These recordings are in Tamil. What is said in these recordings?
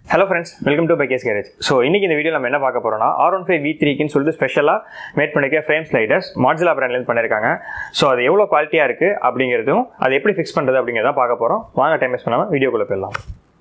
Hello friends welcome to bike's garage so இன்றைக்கி இந்த வீடியோ நம்ம என்ன பார்க்க போகிறோம்னா ஆர் ஒன் ஃபைவ் வி த்ரீக்குன்னு சொல்லிட்டு ஸ்பெஷலாக மேட் பண்ணிக்க ஃப்ரேம் ஸ்லைடர்ஸ் மாட்ஜிலா பிராண்ட்லேருந்து பண்ணியிருக்காங்க ஸோ அது எவ்வளோ குவாலிட்டியாக இருக்குது அப்படிங்கிறதும் அதை எப்படி ஃபிக்ஸ் பண்ணுறது அப்படிங்கிறத பார்க்க போகிறோம் வாங்க டைம் வேஸ்ட் பண்ணாமல் வீடியோக்குள்ளே போயிடலாம்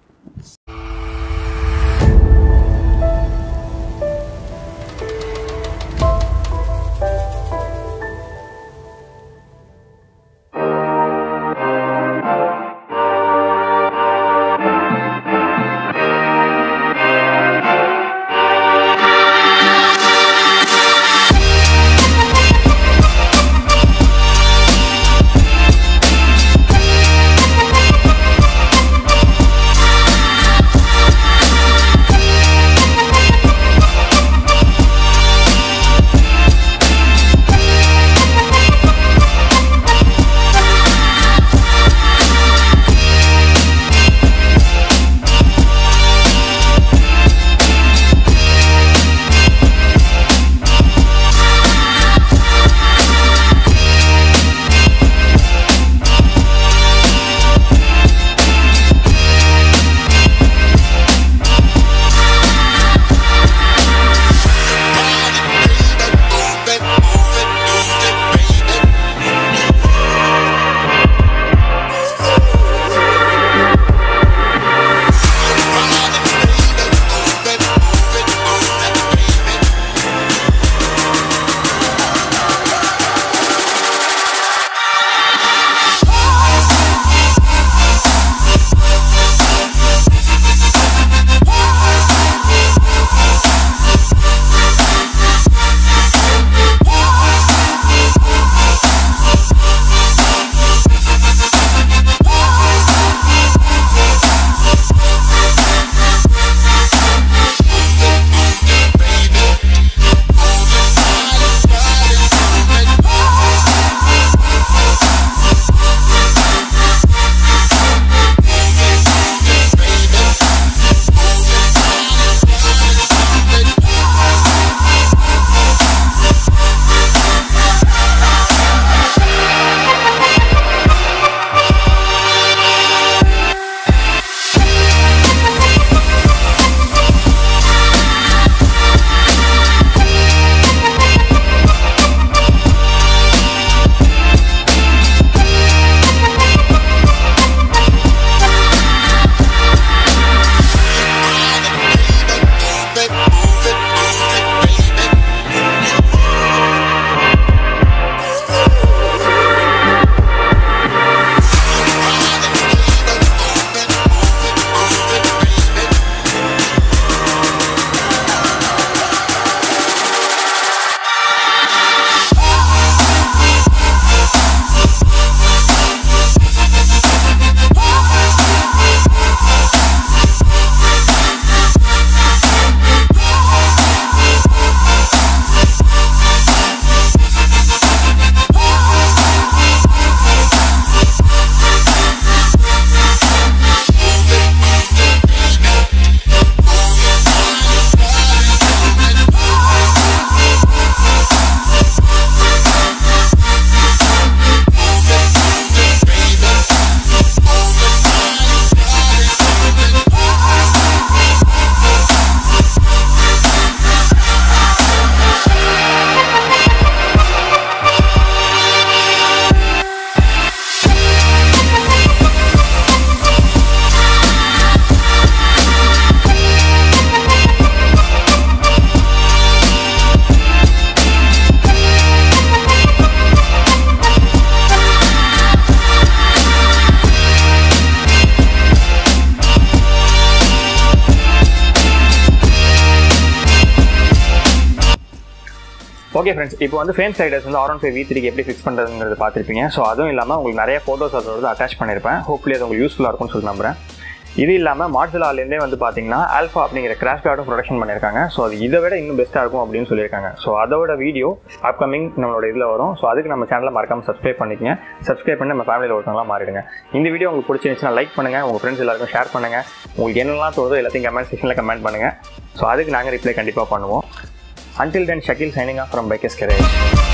ஓகே ஃப்ரெண்ட்ஸ் இப்போ வந்து ஃபேம் ஸ்லைடர்ஸ் வந்து ஆர் ஒன் ஃபைவ் வி த்ரீக்கு எப்படி ஃபிக்ஸ் பண்ணுறதுங்கிறது பார்த்துருப்பீங்க ஸோ அதுவும் இல்லாமல் உங்களுக்கு நிறைய ஃபோட்டோஸ் அதோட அட்டாச் பண்ணியிருப்பேன் ஹோப்ஃபுல்லி அது உங்களுக்கு யூஸ்ஃபுல்லாக இருக்கும்னு சொல்லி நம்புறேன் இது இல்லாமல் மார்ஜலாலேருந்தே வந்து பார்த்தீங்கன்னா ஆல்ஃபா அப்படிங்கிற கிராஷ் கார்டும் ப்ரொடக்ஷன் பண்ணியிருக்காங்க ஸோ அது இதை விட இன்னும் பெஸ்ட்டாக இருக்கும் அப்படின்னு சொல்லியிருக்காங்க ஸோ அதோட வீடியோ அப்கமிங் நம்மளோட இதில் வரும் ஸோ அதுக்கு நம்ம சேனலை மறக்காமல் சப்ஸ்கிரைப் பண்ணிக்கங்க சப்ஸ்கிரைப் பண்ணி நம்ம ஃபேமிலியில் ஒருத்தவங்களாம் மாறிடுங்க இந்த வீடியோ உங்களுக்கு பிடிச்சிருந்துச்சுன்னா லைக் பண்ணுங்கள் உங்கள் ஃப்ரெண்ட்ஸ் எல்லாருக்கும் ஷேர் பண்ணுங்கள் உங்களுக்கு என்னெல்லாம் தோணுதோ எல்லாத்தையும் கமெண்ட் செக்ஷனில் கமெண்ட் பண்ணுங்கள் ஸோ அதுக்கு நாங்கள் ரிப்ளை கண்டிப்பாக பண்ணுவோம் Until then, Shakil signing off from Bikes Garage.